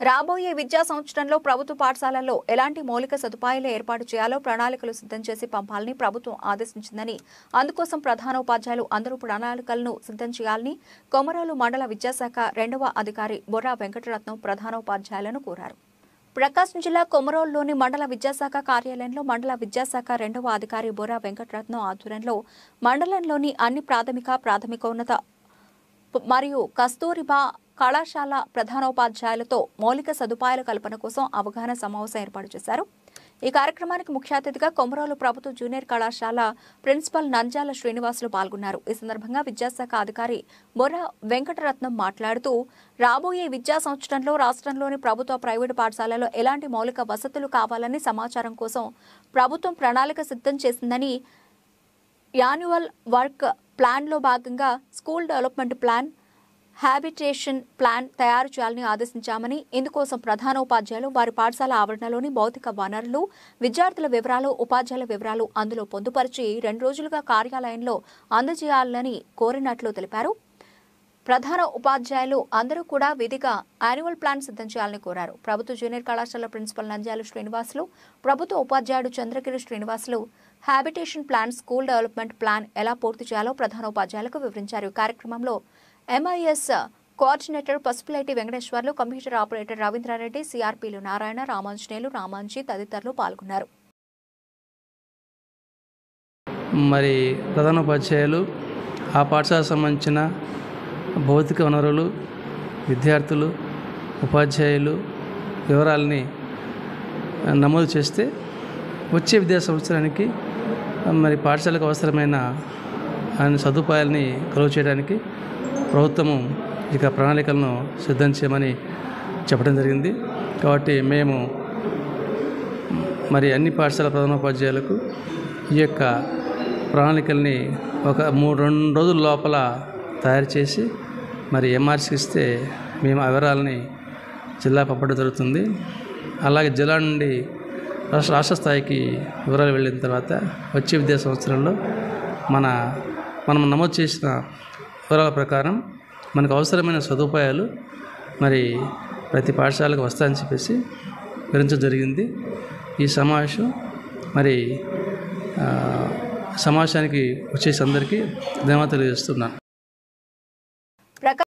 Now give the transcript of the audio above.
రాబోయే విద్యా సంవత్సరంలో ప్రభుత్వ పాఠశాలల్లో ఎలాంటి మౌలిక సదుపాయాలు ఏర్పాటు చేయాలో ప్రణాళికలు సిద్ధం చేసి పంపాలని ప్రభుత్వం ఆదేశించిందని అందుకోసం ప్రధానోపాధ్యాయులు అందరూ ప్రణాళికలను సిద్ధం చేయాలని కొమరోలు మండల విద్యాశాఖ రెండవ అధికారి బొర్రా వెంకటరత్నం ప్రధానోపాధ్యాయులను కోరారు ప్రకాశం జిల్లా కొమరోలులోని మండల విద్యాశాఖ కార్యాలయంలో మండల విద్యాశాఖ రెండవ అధికారి బొర్రా వెంకటరత్నం ఆధ్వర్యంలో మండలంలోని అన్ని ప్రాథమిక ప్రాథమికోన్నత ప- మరియు కస్తూరిబా కళాశాల ప్రధానోపాధ్యాయులతో మౌలిక సదుపాయాల కల్పన కోసం అవగాహన సమావేశం ఏర్పాటు చేశారు ఈ కార్యక్రమానికి ముఖ్య అతిథిగా కొమరోలు ప్రభుత్వ జూనియర్ కళాశాల ప్రిన్సిపల్ నంజాల శ్రీనివాసులు పాల్గొన్నారు ఈ సందర్భంగా విద్యాశాఖ అధికారి బొర్ర వెంకటరత్నం మాట్లాడుతూ రాబోయే విద్యా సంవత్సరంలో రాష్ట్రంలోని ప్రభుత్వ ప్రైవేటు పాఠశాలలో ఎలాంటి మౌలిక వసతులు కావాలని సమాచారం కోసం ప్రభుత్వం ప్రణాళిక సిద్ధం చేసిందని యాన్యువల్ వర్క్ ప్లాన్లో భాగంగా school development plan habitation plan తయారు చేయాలని ఆదేశించామని ఇందుకోసం ప్రధానోపాధ్యాయులు వారి పాఠశాల ఆవరణలోని భౌతిక వనరులు విద్యార్థుల వివరాలు ఉపాధ్యాయుల వివరాలు అందులో పొందుపరిచి రెండు రోజులుగా కార్యాలయంలో అందజేయాలని కోరినట్లు తెలిపారు ప్రధాన ఉపాధ్యాయులు అందరూ కూడా విధిగా యాన్యువల్ ప్లాన్ సిద్ధం చేయాలని కోరారు ప్రభుత్వ జూనియర్ కళాశాల ప్రిన్సిపల్ నంద్యాల శ్రీనివాసులు ప్రభుత్వ ఉపాధ్యాయుడు Chandragiri Srinivasulu habitation plan school development plan ఎలా పూర్తి చేయాలో ప్రధాన ఉపాధ్యాయులకు వివరించారు ఈ కార్యక్రమంలో MIS coordinator Pasupuleti Venkateswarlu computer operator Ravindra Reddy సిఆర్పీలు నారాయణ రామాంజనేయులు రామాంజీ తదితరులు పాల్గొన్నారు మరి ప్రధానోపాధ్యాయులు ఆ పాఠశాలకు సంబంధించిన భౌతిక వనరులు విద్యార్థులు ఉపాధ్యాయులు వివరాలని నమోదు చేస్తే వచ్చే విద్యా సంవత్సరానికి మరి పాఠశాలకు అవసరమైన అన్ని సదుపాయాలని కలుగు చేయడానికి ప్రభుత్వము ఇక ప్రణాళికలను సిద్ధం చేయమని చెప్పడం జరిగింది కాబట్టి మేము మరి అన్ని పాఠశాల ప్రధానోపాధ్యాయులకు ఈ యొక్క ప్రణాళికల్ని ఒక మూడు రెండు రోజుల లోపల తయారు చేసి మరి ఎంఆర్సీకి ఇస్తే మేము ఆ వివరాలని జిల్లా పంపడం జరుగుతుంది అలాగే జిల్లా నుండి రాష్ట్ర రాష్ట్ర స్థాయికి వివరాలు వెళ్ళిన తర్వాత వచ్చే విద్యా సంవత్సరంలో మన మనం నమోదు చేసిన వివరాల ప్రకారం మనకు అవసరమైన సదుపాయాలు మరి ప్రతి పాఠశాలకు వస్తాయని చెప్పేసి వివరించడం జరిగింది ఈ సమావేశం మరి ఆ, సమావేశానికి వచ్చేసి అందరికీ ధన్యవాదాలు తెలియజేస్తున్నాను